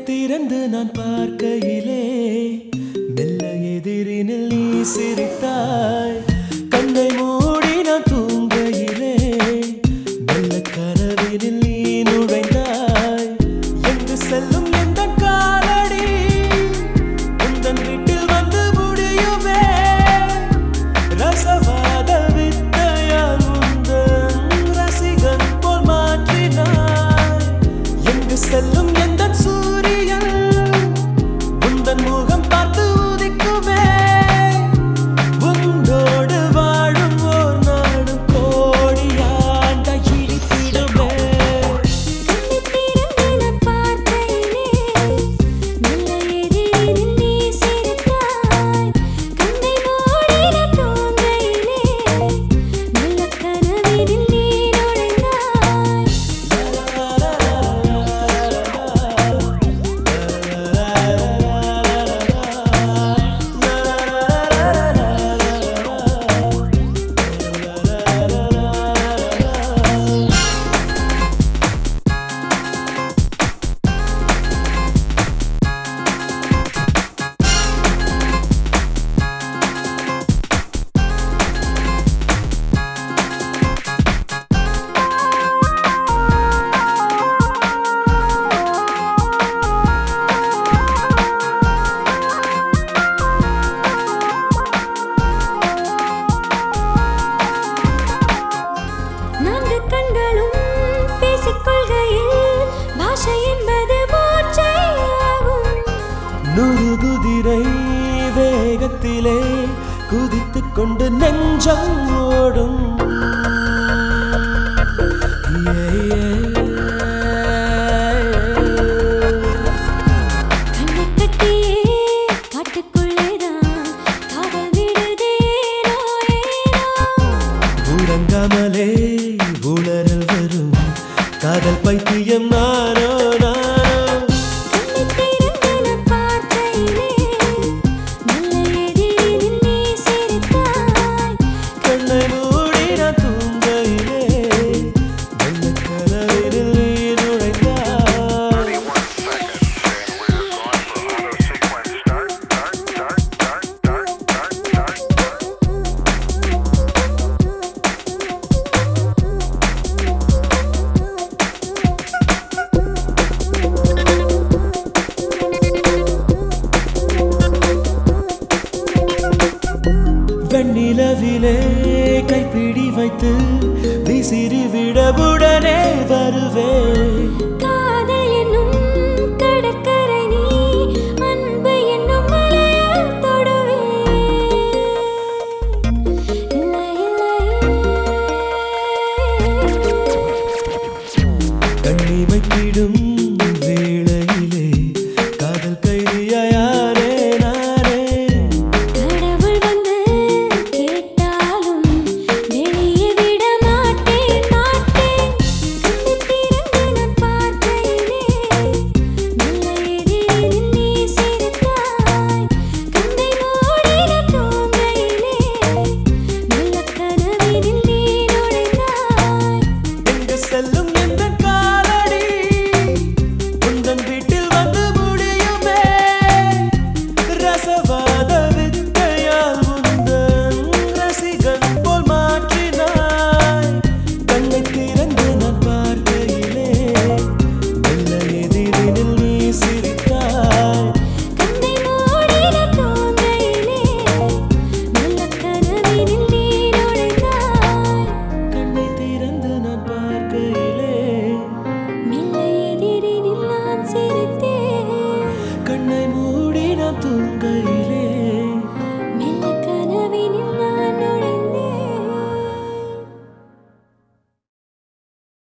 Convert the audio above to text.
திறந்து நான் பார்க்கையிலே மெல்ல எதிரினில் நீ சிரித்தாய் கண்ணை மூடி நான் தூங்கையிலே மெல்ல கனவினில் நீ நுழைந்தாய் எங்கு செல்லும் எந்த காலடி உந்தன் வீட்டில் வந்து முடியுமே ரசவாத வித்தையால் உந்தன் ரசிகன் போல் மாற்றினாய் எங்கு செல்லும் எந்த சூரியன் உந்தன் முகம் பார்த்து உதிக்குமே உன்னோடு வாழும் ஓர் நாடும் கோடியாண்ட இடித்திடுமே கண்ணை திறந்து நான் பார்க்கையிலே மெல்ல எதிரினில் நீ சிரித்தாய் கண்ணை மூடி நான் தூங்கையிலே மெல்ல கனவினில் நீ நுழைந்தாய் நான்கு கண்களும் பேசிக்கொள்கையில் பாஷை என்பது மூச்சையாகும் நூறு குதிரை வேகத்திலே குதித்துக் கொண்டு நெஞ்சம் ஓடும்